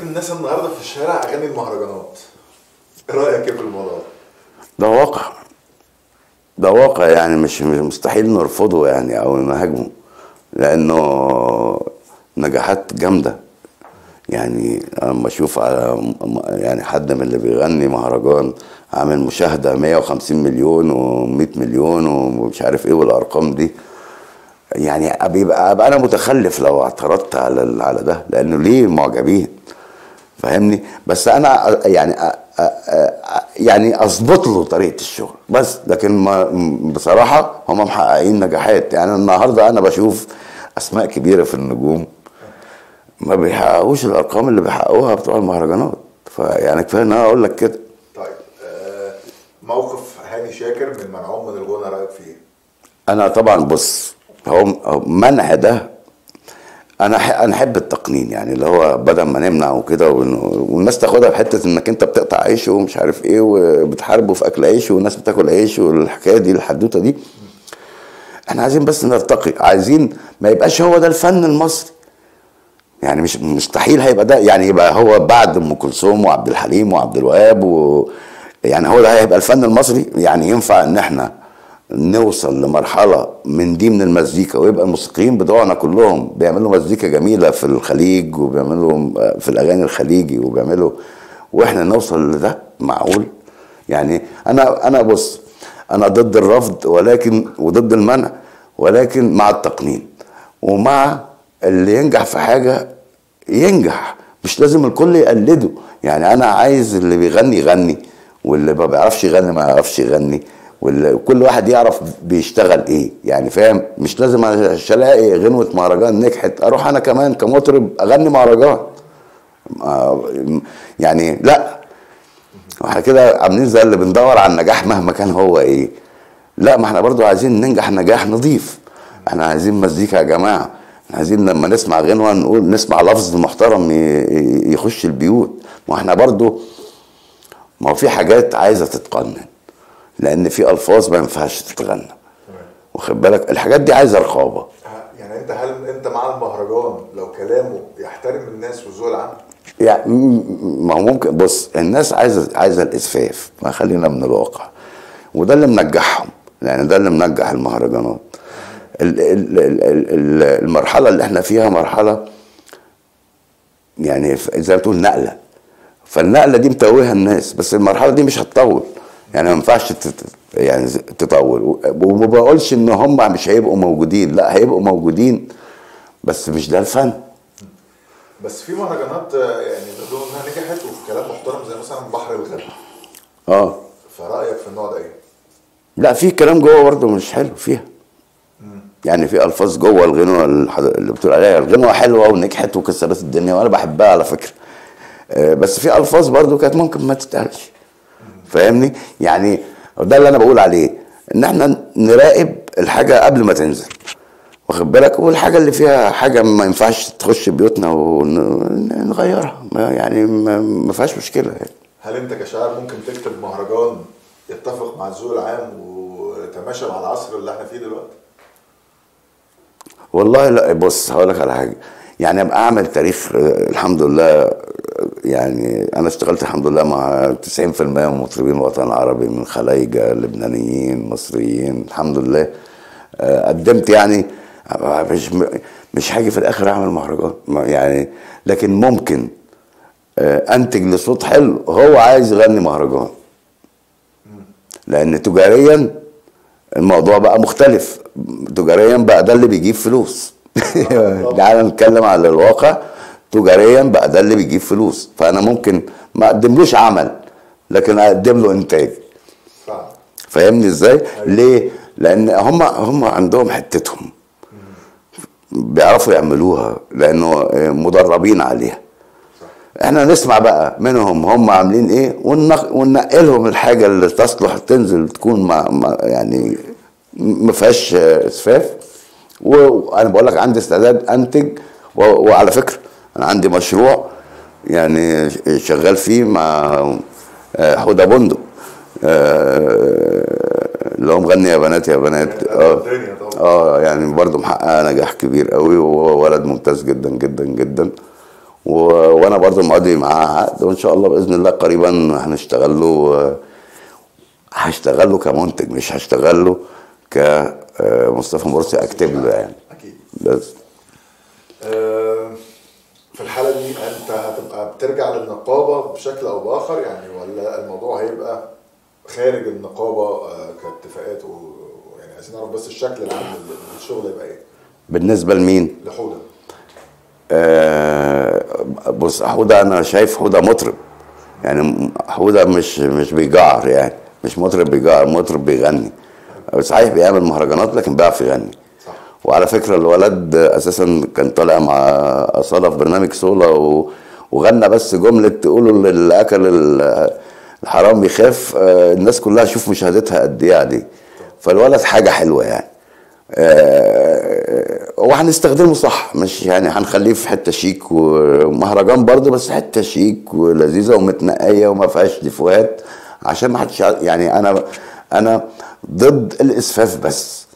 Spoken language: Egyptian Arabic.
الناس النهارده في الشارع اغاني المهرجانات ايه رايك ايه في الموضوع ده؟ ده واقع ده واقع يعني مش مش مستحيل نرفضه يعني او نهاجمه لانه نجاحات جامده يعني انا لما اشوف على م- يعني حد من اللي بيغني مهرجان عامل مشاهده 150 مليون و100 مليون ومش عارف ايه والارقام دي يعني بيبقى ابقى انا متخلف لو اعترضت على ال- على ده لانه ليه معجبين فاهمني بس انا يعني أ- أ- أ- يعني اظبط له طريقه الشغل بس لكن ما بصراحه هم محققين نجاحات يعني النهارده انا بشوف اسماء كبيره في النجوم ما بيحققوش الارقام اللي بيحققوها بتوع المهرجانات فيعني كفايه ان انا اقول لك كده طيب آه موقف هاني شاكر من منعهم من الغنى رايك فيه؟ انا طبعا بص هو هو منع ده انا ح- انا احب التقنين يعني اللي هو بدل ما نمنع وكده ون- والناس تاخدها بحته انك انت بتقطع عيش ومش عارف ايه وبتحاربه في اكل عيش والناس بتاكل عيش والحكايه دي الحدوته دي احنا عايزين بس نرتقي عايزين ما يبقاش هو ده الفن المصري يعني مش مستحيل هيبقى ده يعني يبقى هو بعد ام كلثوم وعبد الحليم وعبد الوهاب و يعني هو ده هيبقى الفن المصري يعني ينفع ان احنا نوصل لمرحله من دي من المزيكا ويبقى الموسيقيين بتوعنا كلهم بيعملوا مزيكا جميله في الخليج وبيعملوا في الاغاني الخليجي وبيعملوا واحنا نوصل لده معقول يعني انا انا بص انا ضد الرفض ولكن وضد المنع ولكن مع التقنين ومع اللي ينجح في حاجه ينجح مش لازم الكل يقلده يعني انا عايز اللي بيغني يغني واللي ما بيعرفش يغني ما يعرفش يغني وكل واحد يعرف بيشتغل ايه يعني فاهم مش لازم عشان الاقي غنوه مهرجان نجحت اروح انا كمان كمطرب اغني مهرجان آه، يعني لا احنا كده عاملين زي اللي بندور على النجاح مهما كان هو ايه لا ما احنا برضو عايزين ننجح نجاح نظيف احنا عايزين مزيكا يا جماعه احنا عايزين لما نسمع غنوه نقول نسمع لفظ محترم ي- ي- يخش البيوت ما احنا برضو ما هو في حاجات عايزه تتقنن لان في الفاظ ما ينفعش تتغنى واخد بالك الحاجات دي عايزه رقابه يعني انت هل انت مع المهرجان لو كلامه يحترم الناس والذوق العام؟ يعني م- ما هو ممكن بص الناس عايزه عايزه الاسفاف ما خلينا من الواقع وده اللي منجحهم يعني ده اللي منجح المهرجانات ال- ال- ال- ال- المرحله اللي احنا فيها مرحله يعني ف- زي ما تقول نقله فالنقله دي متوهه الناس بس المرحله دي مش هتطول يعني ما ينفعش تت- يعني ز- تطول و- وما بقولش ان هم مش هيبقوا موجودين لا هيبقوا موجودين بس مش ده الفن بس في مهرجانات آه، يعني نقول انها نجحت وفي كلام محترم زي مثلا بحر الغد اه فرايك في النوع ده ايه؟ لا في كلام جوه برضه مش حلو فيها يعني في الفاظ جوه الغنوه الح- اللي بتقول عليها الغنوه حلوه ونجحت وكسرت الدنيا وانا بحبها على فكره آه، بس في الفاظ برضه كانت ممكن ما تتقالش فاهمني يعني ده اللي انا بقول عليه ان احنا نراقب الحاجه قبل ما تنزل واخد بالك والحاجه اللي فيها حاجه ما ينفعش تخش بيوتنا ونغيرها ما- يعني ما ما فيهاش مشكله يعني. هل انت كشاعر ممكن تكتب مهرجان يتفق مع الذوق العام ويتماشى مع العصر اللي احنا فيه دلوقتي؟ والله لا بص هقول لك على حاجه يعني ابقى اعمل تاريخ آه، الحمد لله آه، يعني انا اشتغلت الحمد لله مع 90% من مطربين الوطن العربي من خلايجه لبنانيين مصريين الحمد لله آه، قدمت يعني آه، مش مش هاجي في الاخر اعمل مهرجان ما- يعني لكن ممكن آه، انتج لصوت حلو هو عايز يغني مهرجان لان تجاريا الموضوع بقى مختلف تجاريا بقى ده اللي بيجيب فلوس تعالى نتكلم على الواقع تجاريا بقى ده اللي بيجيب فلوس فانا ممكن ما اقدملوش عمل لكن اقدم له انتاج فعلا فاهمني ازاي ليه لان هم هم عندهم حتتهم بيعرفوا يعملوها لانه مدربين عليها احنا نسمع بقى منهم هم عاملين ايه وننق- وننقلهم الحاجه اللي تصلح تنزل تكون ما ما يعني ما فيهاش اسفاف وانا بقول لك عندي استعداد انتج و- وعلى فكره انا عندي مشروع يعني شغال فيه مع آه، حوده بندق آه، اللي هو مغني يا بنات يا بنات اه الدنيا طبعا. اه يعني برضه محققه نجاح كبير قوي وهو ولد ممتاز جدا جدا جدا و... وانا برضو مقضي معاه عقد وان شاء الله باذن الله قريبا هنشتغل له آه، هشتغل له كمنتج مش هشتغل له كمصطفى مرسي اكتب له يعني اكيد بس آه، في الحاله دي انت هتبقى بترجع للنقابه بشكل او باخر يعني ولا الموضوع هيبقى خارج النقابه آه، كاتفاقات و- يعني عايزين نعرف بس الشكل العام لل- للشغل يبقى ايه بالنسبه لمين؟ لحوده آه، بص حوده انا شايف حوده مطرب يعني حوده مش مش بيجعر يعني مش مطرب بيجعر مطرب بيغني صحيح بيعمل مهرجانات لكن بيعرف يغني صح وعلى فكره الولد اساسا كان طالع مع اصاله في برنامج سولا و... وغنى بس جمله تقولوا اللي اكل ال- الحرام بيخاف آه، الناس كلها شوف مشاهدتها قد ايه عليه فالولد حاجه حلوه يعني آه، وهنستخدمه صح مش يعني هنخليه في حته شيك ومهرجان برضه بس حته شيك ولذيذه ومتنقيه وما فيهاش ديفوهات عشان ما حدش يعني انا انا ضد الاسفاف بس